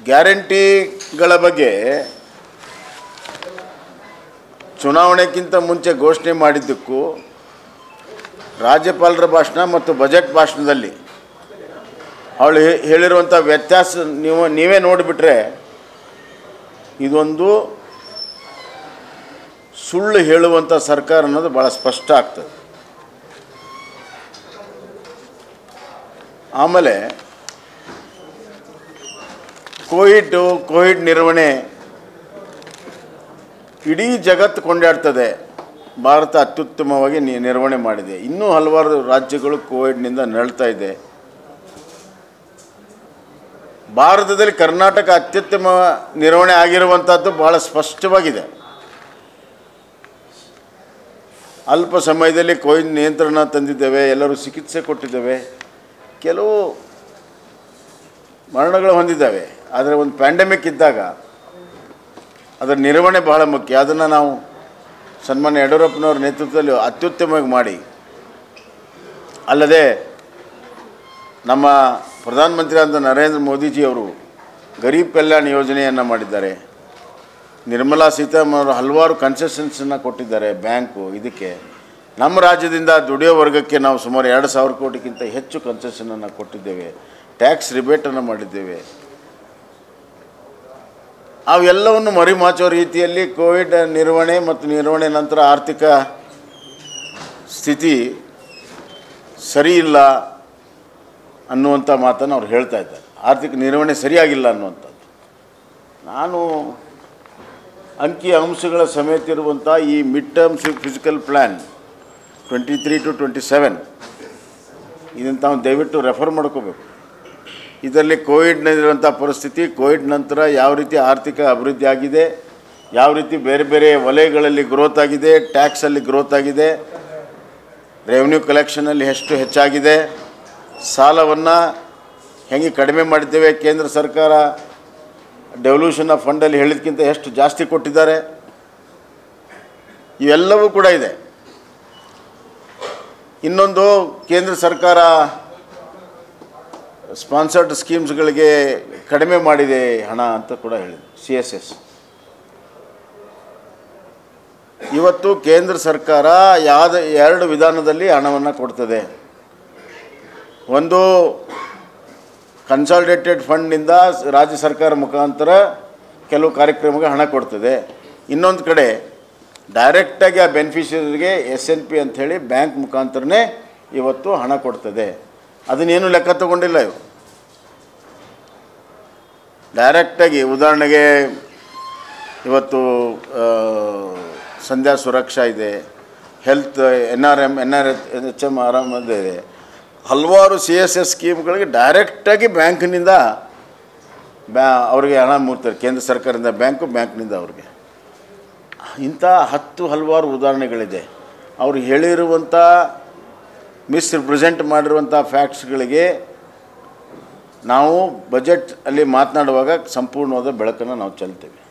ಗ್ಯಾರಂಟಿಗಳ ಬಗ್ಗೆ ಚುನಾವಣೆಗಿಂತ ಮುಂಚೆ ಘೋಷಣೆ ಮಾಡಿದ್ದಕ್ಕೂ ರಾಜ್ಯಪಾಲರ ಭಾಷಣ ಮತ್ತು ಬಜೆಟ್ ಭಾಷಣದಲ್ಲಿ ಅವಳು ಹೇ- ಹೇಳಿರುವಂಥ ವ್ಯತ್ಯಾಸ ನೀವು ನೀವೇ ನೋಡಿಬಿಟ್ರೆ ಇದೊಂದು ಸುಳ್ಳು ಹೇಳುವಂಥ ಸರ್ಕಾರ ಅನ್ನೋದು ಭಾಳ ಸ್ಪಷ್ಟ ಆಗ್ತದೆ ಆಮೇಲೆ ಕೋವಿಡ್ ಕೋವಿಡ್ ನಿರ್ವಹಣೆ ಇಡೀ ಜಗತ್ತು ಕೊಂಡಾಡ್ತದೆ ಭಾರತ ಅತ್ಯುತ್ತಮವಾಗಿ ನಿ ನಿರ್ವಹಣೆ ಮಾಡಿದೆ ಇನ್ನೂ ಹಲವಾರು ರಾಜ್ಯಗಳು ಕೋವಿಡ್ನಿಂದ ನರಳ್ತಾ ಇದೆ ಭಾರತದಲ್ಲಿ ಕರ್ನಾಟಕ ಅತ್ಯುತ್ತಮ ನಿರ್ವಹಣೆ ಆಗಿರುವಂಥದ್ದು ಭಾಳ ಸ್ಪಷ್ಟವಾಗಿದೆ ಅಲ್ಪ ಸಮಯದಲ್ಲಿ ಕೋವಿಡ್ ನಿಯಂತ್ರಣ ತಂದಿದ್ದೇವೆ ಎಲ್ಲರೂ ಚಿಕಿತ್ಸೆ ಕೊಟ್ಟಿದ್ದೇವೆ ಕೆಲವು ಮರಣಗಳು ಹೊಂದಿದ್ದಾವೆ ಆದರೆ ಒಂದು ಪ್ಯಾಂಡಮಿಕ್ ಇದ್ದಾಗ ಅದರ ನಿರ್ವಹಣೆ ಬಹಳ ಮುಖ್ಯ ಅದನ್ನು ನಾವು ಸನ್ಮಾನ್ಯ ಯಡಿಯೂರಪ್ಪನವ್ರ ನೇತೃತ್ವದಲ್ಲಿ ಅತ್ಯುತ್ತಮವಾಗಿ ಮಾಡಿ ಅಲ್ಲದೆ ನಮ್ಮ ಪ್ರಧಾನಮಂತ್ರಿ ಆದ ನರೇಂದ್ರ ಮೋದಿಜಿಯವರು ಗರೀಬ್ ಕಲ್ಯಾಣ ಯೋಜನೆಯನ್ನು ಮಾಡಿದ್ದಾರೆ ನಿರ್ಮಲಾ ಸೀತಾರಾಮನ್ ಅವರು ಹಲವಾರು ಕನ್ಸೆಷನ್ಸನ್ನು ಕೊಟ್ಟಿದ್ದಾರೆ ಬ್ಯಾಂಕು ಇದಕ್ಕೆ ನಮ್ಮ ರಾಜ್ಯದಿಂದ ದುಡಿಯೋ ವರ್ಗಕ್ಕೆ ನಾವು ಸುಮಾರು ಎರಡು ಸಾವಿರ ಕೋಟಿಗಿಂತ ಹೆಚ್ಚು ಕನ್ಸೆಷನನ್ನು ಕೊಟ್ಟಿದ್ದೇವೆ ಟ್ಯಾಕ್ಸ್ ರಿಬೇಟನ್ನು ಮಾಡಿದ್ದೇವೆ ಅವೆಲ್ಲವನ್ನು ಮರಿಮಾಚೋ ರೀತಿಯಲ್ಲಿ ಕೋವಿಡ್ ನಿರ್ವಹಣೆ ಮತ್ತು ನಿರ್ವಹಣೆ ನಂತರ ಆರ್ಥಿಕ ಸ್ಥಿತಿ ಸರಿ ಇಲ್ಲ ಅನ್ನುವಂಥ ಮಾತನ್ನು ಅವ್ರು ಹೇಳ್ತಾ ಇದ್ದಾರೆ ಆರ್ಥಿಕ ನಿರ್ವಹಣೆ ಸರಿಯಾಗಿಲ್ಲ ಅನ್ನುವಂಥದ್ದು ನಾನು ಅಂಕಿ ಅಂಶಗಳ ಸಮೇತ ಇರುವಂಥ ಈ mid terms physical plan twenty three to twenty seven ಇದನ್ನು ತಾವು ದಯವಿಟ್ಟು ರೆಫರ್ ಮಾಡ್ಕೋಬೇಕು ಇದರಲ್ಲಿ ಕೋವಿಡ್ನಲ್ಲಿರುವಂಥ ಪರಿಸ್ಥಿತಿ ಕೋವಿಡ್ ನಂತರ ಯಾವ ರೀತಿ ಆರ್ಥಿಕ ಅಭಿವೃದ್ಧಿ ಆಗಿದೆ ಯಾವ ರೀತಿ ಬೇರೆ ಬೇರೆ ವಲಯಗಳಲ್ಲಿ ಗ್ರೋತ್ ಆಗಿದೆ ಟ್ಯಾಕ್ಸಲ್ಲಿ ಗ್ರೋತ್ ಆಗಿದೆ ರೆವೆನ್ಯೂ ಕಲೆಕ್ಷನಲ್ಲಿ ಎಷ್ಟು ಹೆಚ್ಚಾಗಿದೆ ಸಾಲವನ್ನು ಹೆಂಗೆ ಕಡಿಮೆ ಮಾಡಿದ್ದೇವೆ ಕೇಂದ್ರ ಸರ್ಕಾರ ಡೆವಲ್ಯೂಷನ್ ಆಫ್ ಫಂಡಲ್ಲಿ ಹೇಳಿದ್ಕಿಂತ ಎಷ್ಟು ಜಾಸ್ತಿ ಕೊಟ್ಟಿದ್ದಾರೆ ಇವೆಲ್ಲವೂ ಕೂಡ ಇದೆ ಇನ್ನೊಂದು ಕೇಂದ್ರ ಸರ್ಕಾರ ಸ್ಪಾನ್ಸರ್ಡ್ ಸ್ಕೀಮ್ಸ್ಗಳಿಗೆ ಕಡಿಮೆ ಮಾಡಿದೆ ಹಣ ಅಂತ ಕೂಡ ಹೇಳಿದೆ ಸಿ ಎಸ್ ಎಸ್ ಇವತ್ತು ಕೇಂದ್ರ ಸರ್ಕಾರ ಯಾವ್ದು ಎರಡು ವಿಧಾನದಲ್ಲಿ ಹಣವನ್ನು ಕೊಡ್ತದೆ ಒಂದು ಕನ್ಸಾಲಿಡೇಟೆಡ್ ಫಂಡ್ನಿಂದ ರಾಜ್ಯ ಸರ್ಕಾರ ಮುಖಾಂತರ ಕೆಲವು ಕಾರ್ಯಕ್ರಮಕ್ಕೆ ಹಣ ಕೊಡ್ತದೆ ಇನ್ನೊಂದು ಕಡೆ ಡೈರೆಕ್ಟಾಗಿ ಆ ಬೆನಿಫಿಷರಿಗೆ ಎಸ್ ಎನ್ ಪಿ ಅಂಥೇಳಿ ಬ್ಯಾಂಕ್ ಮುಖಾಂತರನೇ ಇವತ್ತು ಹಣ ಕೊಡ್ತದೆ ಅದನ್ನೇನು ಲೆಕ್ಕ ತಗೊಂಡಿಲ್ಲ ಇವು ಡೈರೆಕ್ಟಾಗಿ ಉದಾಹರಣೆಗೆ ಇವತ್ತು ಆ, ಸಂಧ್ಯಾ ಸುರಕ್ಷಾ ಇದೆ health N R M N R H M R M ಇದೆ ಹಲವಾರು ಸಿ ಎಸ್ ಎಸ್ ಸ್ಕೀಮ್ಗಳಿಗೆ ಡೈರೆಕ್ಟಾಗಿ ಬ್ಯಾಂಕ್ನಿಂದ ಬ್ಯಾ ಅವ್ರಿಗೆ ಹಣ ಮೂಡ್ತಾರೆ ಕೇಂದ್ರ ಸರ್ಕಾರದಿಂದ ಬ್ಯಾಂಕು ಬ್ಯಾಂಕ್ನಿಂದ ಅವ್ರಿಗೆ ಇಂಥ ಹತ್ತು ಹಲವಾರು ಉದಾಹರಣೆಗಳಿದೆ ಅವರು ಹೇಳಿರುವಂಥ ಮಿಸ್ರಿಪ್ರೆಸೆಂಟ್ ಮಾಡಿರುವಂಥ ಫ್ಯಾಕ್ಟ್ಸ್ಗಳಿಗೆ ನಾವು ಬಜೆಟ್ ಅಲ್ಲಿ ಮಾತನಾಡುವಾಗ ಸಂಪೂರ್ಣವಾದ ಬೆಳಕನ್ನು ನಾವು ಚೆಲ್ತೇವೆ